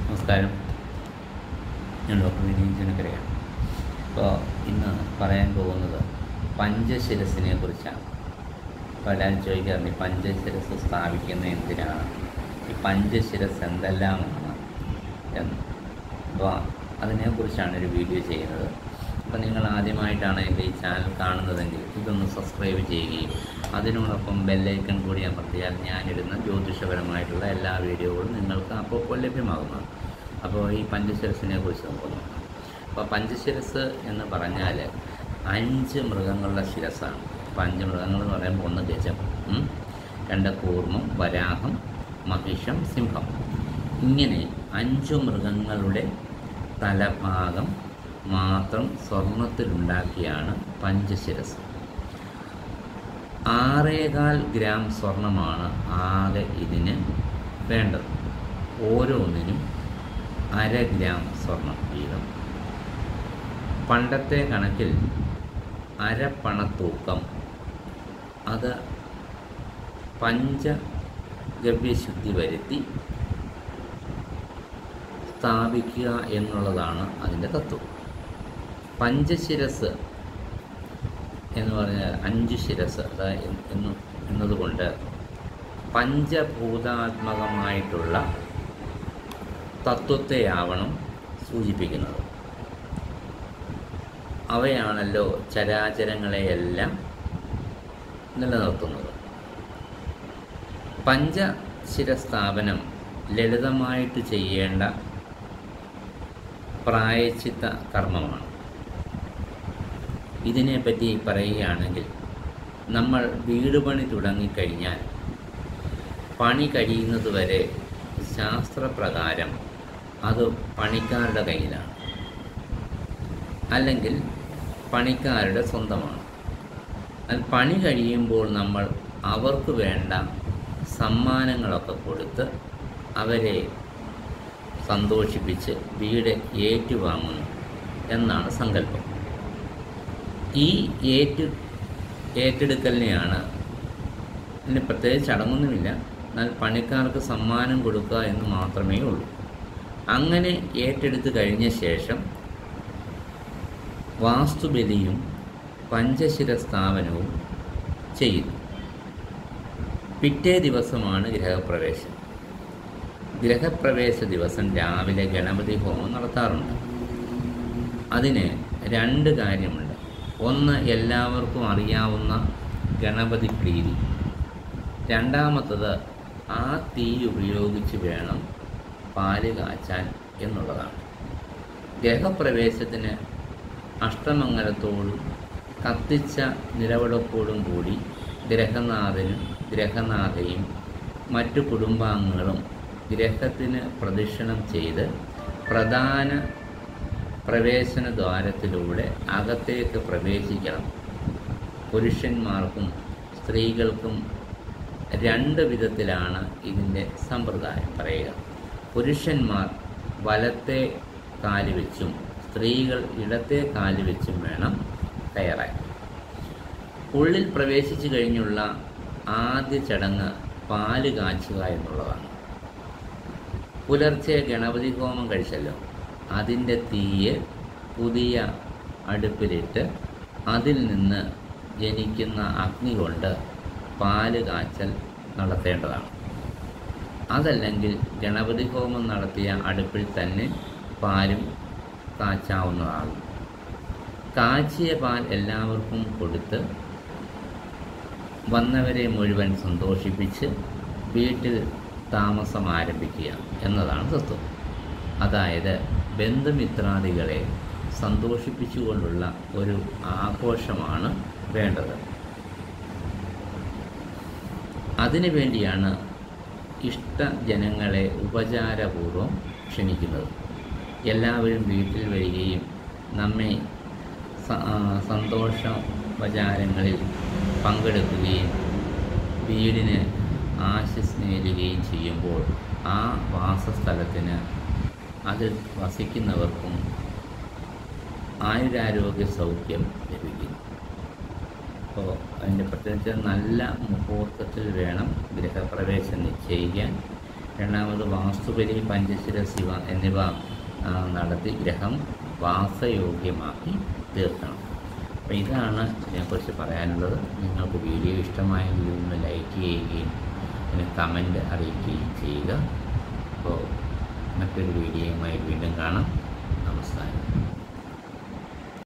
നമസ്കാരം ഞാൻ ഡോക്ടർ വിനീത് ജനക്കരയാണ് അപ്പോൾ ഇന്ന് പറയാൻ പോകുന്നത് പഞ്ചശിരസിനെ കുറിച്ചാണ് അപ്പോൾ എല്ലാവരും ചോദിക്കാറുണ്ട് ഈ പഞ്ചശിരസ് സ്ഥാപിക്കുന്നത് എന്തിനാണ് ഈ പഞ്ചശിരസ് എന്തെല്ലാമാണ് എന്ന് അപ്പോൾ അതിനെക്കുറിച്ചാണ് ഒരു വീഡിയോ ചെയ്യുന്നത് അപ്പോൾ നിങ്ങൾ ആദ്യമായിട്ടാണ് എൻ്റെ ഈ ചാനൽ കാണുന്നതെങ്കിൽ ഇതൊന്ന് സബ്സ്ക്രൈബ് ചെയ്യുകയും അതിനോടൊപ്പം ബെല്ലൈക്കൺ കൂടി അമർത്തിയാൽ ഞാനിടുന്ന ജ്യോതിഷപരമായിട്ടുള്ള എല്ലാ വീഡിയോകളും നിങ്ങൾക്ക് അപ്പോൾ ലഭ്യമാകുന്നതാണ് അപ്പോൾ ഈ പഞ്ചശിരസിനെ കുറിച്ച് നമുക്ക് നോക്കാം അപ്പോൾ പഞ്ചശിരസ് എന്ന് പറഞ്ഞാൽ അഞ്ച് മൃഗങ്ങളുടെ ശിരസാണ് അപ്പോൾ അഞ്ച് മൃഗങ്ങൾ എന്ന് പറയുമ്പോൾ ഒന്ന് ഗജം ഉം, രണ്ട് കൂർമ്മം വരാഹം മഹിഷം സിംഹം ഇങ്ങനെ അഞ്ചു മൃഗങ്ങളുടെ തലഭാഗം മാത്രം സ്വർണത്തിലുണ്ടാക്കിയാണ് പഞ്ചശിരസ് ആറേകാൽ ഗ്രാം സ്വർണമാണ് ആകെ ഇതിന് വേണ്ടത് ഓരോന്നിനും അര ഗ്രാം സ്വർണം വീതം പണ്ടത്തെ കണക്കിൽ അരപ്പണത്തൂക്കം അത് പഞ്ചഗവ്യശുദ്ധി വരുത്തി സ്ഥാപിക്കുക എന്നുള്ളതാണ് അതിൻ്റെ തത്വം പഞ്ചശിരസ് എന്ന് പറഞ്ഞാൽ അഞ്ച് ശിരസ് അതായത് എന്ന് എന്നതുകൊണ്ട് പഞ്ചഭൂതാത്മകമായിട്ടുള്ള തത്വത്തെയാവണം സൂചിപ്പിക്കുന്നത് അവയാണല്ലോ ചരാചരങ്ങളെയെല്ലാം നിലനിർത്തുന്നത് പഞ്ചശിരസ്ഥാപനം ലളിതമായിട്ട് ചെയ്യേണ്ട പ്രായച്ചിത്ത കർമ്മമാണ് ഇതിനെപ്പറ്റി പറയുകയാണെങ്കിൽ നമ്മൾ വീട് പണി തുടങ്ങിക്കഴിഞ്ഞാൽ പണി കഴിയുന്നത് വരെ ശാസ്ത്രപ്രകാരം അത് പണിക്കാരുടെ കയ്യിലാണ് അല്ലെങ്കിൽ പണിക്കാരുടെ സ്വന്തമാണ് അത് പണി കഴിയുമ്പോൾ നമ്മൾ അവർക്ക് വേണ്ട സമ്മാനങ്ങളൊക്കെ കൊടുത്ത് അവരെ സന്തോഷിപ്പിച്ച് വീട് ഏറ്റുവാങ്ങുന്നു എന്നാണ് സങ്കല്പം ഈ ഏറ്റു ഏറ്റെടുക്കലിനെയാണ് ഇതിന് പ്രത്യേകിച്ച് ചടങ്ങൊന്നുമില്ല എന്നാൽ പണിക്കാർക്ക് സമ്മാനം കൊടുക്കുക എന്ന് മാത്രമേ ഉള്ളൂ അങ്ങനെ ഏറ്റെടുത്ത് കഴിഞ്ഞ ശേഷം വാസ്തുബലിയും പഞ്ചശിര സ്ഥാപനവും ചെയ്യുന്നു പിറ്റേ ദിവസമാണ് ഗൃഹപ്രവേശം ഗ്രഹപ്രവേശ ദിവസം രാവിലെ ഗണപതി ഹോമം നടത്താറുണ്ട് അതിന് രണ്ട് കാര്യമുണ്ട് ഒന്ന് എല്ലാവർക്കും അറിയാവുന്ന ഗണപതി പ്രീതി രണ്ടാമത്തത് ആ തീ ഉപയോഗിച്ച് വേണം പാല് കാച്ചാൻ എന്നുള്ളതാണ് ഗ്രഹപ്രവേശത്തിന് അഷ്ടമംഗലത്തോടും കത്തിച്ച നിലവിളക്കോടും കൂടി ഗ്രഹനാഥനും ഗ്രഹനാഥയും മറ്റു കുടുംബാംഗങ്ങളും ഗ്രഹത്തിന് പ്രദക്ഷിണം ചെയ്ത് പ്രധാന പ്രവേശന ദ്വാരത്തിലൂടെ അകത്തേക്ക് പ്രവേശിക്കണം പുരുഷന്മാർക്കും സ്ത്രീകൾക്കും രണ്ട് വിധത്തിലാണ് ഇതിൻ്റെ സമ്പ്രദായം പറയുക പുരുഷന്മാർ വലത്തെ കാല് വെച്ചും സ്ത്രീകൾ ഇടത്തെ കാല് വെച്ചും വേണം കയറാൻ ഉള്ളിൽ പ്രവേശിച്ചു കഴിഞ്ഞുള്ള ആദ്യ ചടങ്ങ് പാല് കാച്ചുക എന്നുള്ളതാണ് പുലർച്ചെ ഗണപതി ഹോമം കഴിച്ചല്ലോ അതിൻ്റെ തീയ് പുതിയ അടുപ്പിലിട്ട് അതിൽ നിന്ന് ജനിക്കുന്ന അഗ്നി കൊണ്ട് പാല് കാച്ചൽ നടത്തേണ്ടതാണ് അതല്ലെങ്കിൽ ഗണപതി ഹോമം നടത്തിയ അടുപ്പിൽ തന്നെ പാലും കാച്ചാവുന്നതാകും കാച്ചിയ പാൽ എല്ലാവർക്കും കൊടുത്ത് വന്നവരെ മുഴുവൻ സന്തോഷിപ്പിച്ച് വീട്ടിൽ താമസം ആരംഭിക്കുക എന്നതാണ് തത്വം അതായത് ബന്ധുമിത്രാദികളെ സന്തോഷിപ്പിച്ചുകൊണ്ടുള്ള ഒരു ആഘോഷമാണ് വേണ്ടത് അതിനു വേണ്ടിയാണ് ഇഷ്ടജനങ്ങളെ ഉപചാരപൂർവം ക്ഷണിക്കുന്നത് എല്ലാവരും വീട്ടിൽ വരികയും നമ്മെ സ- ആ, സന്തോഷോപചാരങ്ങളിൽ പങ്കെടുക്കുകയും വീടിന് ആശിസ് നേരുകയും ചെയ്യുമ്പോൾ ആ വാസസ്ഥലത്തിന് അതിൽ വസിക്കുന്നവർക്കും ആയുരാരോഗ്യ സൗഖ്യം ലഭിക്കുന്നു അപ്പോൾ അതിൻ്റെ പ്രത്യേകിച്ച് നല്ല മുഹൂർത്തത്തിൽ വേണം ഗൃഹപ്രവേശം നിശ്ചയിക്കാൻ രണ്ടാമത് വാസ്തുബലി പഞ്ചശിര ശിവ എന്നിവ ആ, നടത്തി ഗ്രഹം വാസയോഗ്യമാക്കി തീർക്കണം അപ്പോൾ ഇതാണ് ഇതിനെക്കുറിച്ച് പറയാനുള്ളത് നിങ്ങൾക്ക് വീഡിയോ ഇഷ്ടമായെങ്കിൽ ഒന്ന് ലൈക്ക് ചെയ്യുകയും പിന്നെ കമൻറ്റ് അറിയിക്കുകയും ചെയ്യുക അപ്പോൾ മറ്റൊരു വീഡിയോയുമായി വീണ്ടും കാണാം നമസ്കാരം